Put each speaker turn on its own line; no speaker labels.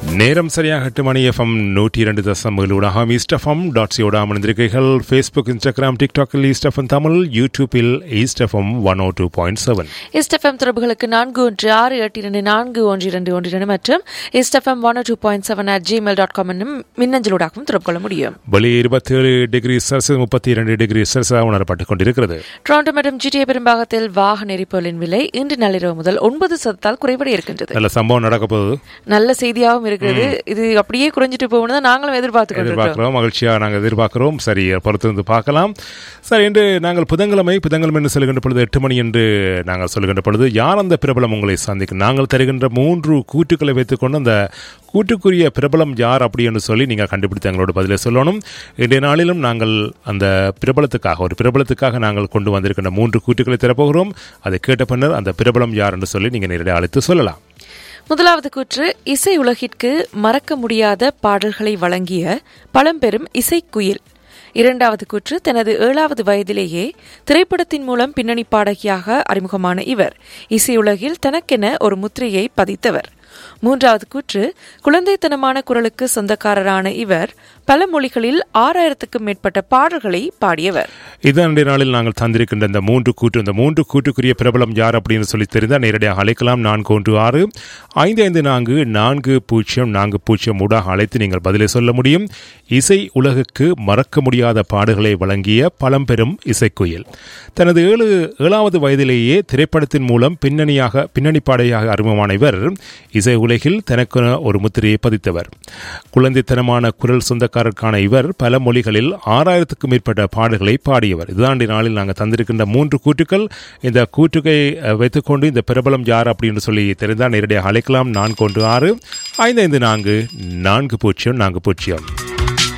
நேரம் சரியாக எட்டு மணி எஃப்எம் நூற்றி இரண்டு தசம் ஏழூடாக ஈஸ்ட் எஃப்எம் டாட் சியோட அமர்ந்திருக்கிறீர்கள் ஃபேஸ்புக் இன்ஸ்டாகிராம் டிக்டாக்கில் ஈஸ்ட் எஃப்எம் தமிழ் யூடியூப்பில் East FM one O two point seven
S FM தொடர்புகளுக்கு நான்கு ஒன்று ஆறு எட்டு இரண்டு நான்கு ஒன்று இரண்டு ஒன்று இரண்டு மற்றும் S FM one two point seven at Gmail dot com என்னும் மின்னஞ்சலூடாகவும் தொடர்பு கொள்ள முடியும்
வெளியே இருபத்தேழு டிகிரி செல்சியஸ் முப்பத்தி இரண்டு டிகிரி செல்சியஸாக உணரப்பட்டுக் கொண்டிருக்கிறது
டொரண்டோ மற்றும் ஜிடிஏ பெரும்பாகத்தில் வாகன எரிபொருளின் விலை இன்று நள்ளிரவு முதல் ஒன்பது சதத்தால் குறைவட இருக்கின்றது
நல்ல சம்பவம் நடக்க போகுது
நல்ல செய்தியாகவும் இருக்கிறது இது அப்படியே குறைஞ்சிட்டு போகணும் தான் நாங்களும் எதிர்பார்த்து கொண்டிருக்கிறோம்
எதிர்பார்க்கிறோம் மகிழ்ச்சியாக நாங்கள் எதிர்பார்க்கிறோம் சரி பொறுத்திருந்து பார்க்கலாம் சரி என்று நாங்கள் புதன்கிழமை புதன்கிழமை என்று சொல்லுகின்ற பொழுது எட்டு மணி என்று நாங்கள் சொல்லுகின்ற பொழுது யார் அந்த பிரபலம் உங்களை சந்திக்கும் நாங்கள் தருகின்ற மூன்று கூற்றுக்களை வைத்துக்கொண்டு அந்த கூட்டுக்குரிய பிரபலம் யார் அப்படி என்று சொல்லி நீங்கள் கண்டுபிடித்து எங்களோட பதிலை சொல்லணும் இன்றைய நாளிலும் நாங்கள் அந்த பிரபலத்துக்காக ஒரு பிரபலத்துக்காக நாங்கள் கொண்டு வந்திருக்கின்ற மூன்று கூற்றுக்களை தரப்போகிறோம் அதை கேட்ட பின்னர் அந்த பிரபலம் யார் என்று சொல்லி நீங்கள் நேரடியாக அழைத்து சொல்லலாம்
முதலாவது கூற்று இசை உலகிற்கு மறக்க முடியாத பாடல்களை வழங்கிய பழம்பெரும் இசைக்குயில் இரண்டாவது கூற்று தனது ஏழாவது வயதிலேயே திரைப்படத்தின் மூலம் பின்னணி பாடகியாக அறிமுகமான இவர் இசையுலகில் தனக்கென ஒரு முத்திரையை பதித்தவர் மூன்றாவது கூற்று குழந்தைத்தனமான குரலுக்கு சொந்தக்காரரான இவர் பல மொழிகளில் ஆறாயிரத்துக்கும் மேற்பட்ட பாடல்களை பாடியவர்
இதன் நாளில் நாங்கள் தந்திருக்கின்ற இந்த மூன்று கூட்டு இந்த மூன்று கூட்டுக்குரிய பிரபலம் யார் அப்படின்னு சொல்லி தெரிந்தால் நேரடியாக அழைக்கலாம் நான்கு ஒன்று ஆறு ஐந்து ஐந்து நான்கு நான்கு பூஜ்ஜியம் நான்கு பூஜ்ஜியம் ஊடாக அழைத்து நீங்கள் பதிலை சொல்ல முடியும் இசை உலகுக்கு மறக்க முடியாத பாடுகளை வழங்கிய பழம்பெரும் இசைக்குயில் தனது ஏழு ஏழாவது வயதிலேயே திரைப்படத்தின் மூலம் பின்னணியாக பின்னணி பாடையாக அறிமுகமான இவர் இசை உலகில் தனக்கென ஒரு முத்திரையை பதித்தவர் குழந்தைத்தனமான குரல் சொந்தக்காரருக்கான இவர் பல மொழிகளில் ஆறாயிரத்துக்கும் மேற்பட்ட பாடல்களை பாடியவர் இதுதாண்டி நாளில் நாங்கள் தந்திருக்கின்ற மூன்று கூற்றுக்கள் இந்த கூற்றுக்கை அஹ், வைத்துக்கொண்டு இந்த பிரபலம் யார் அப்படின்னு சொல்லி தெரிந்தால் நேரடியாக அழைக்கலாம் நான்கு ஒன்று ஆறு ஐந்து ஐந்து நான்கு நான்கு பூஜ்ஜியம் நான்கு பூஜ்ஜியம்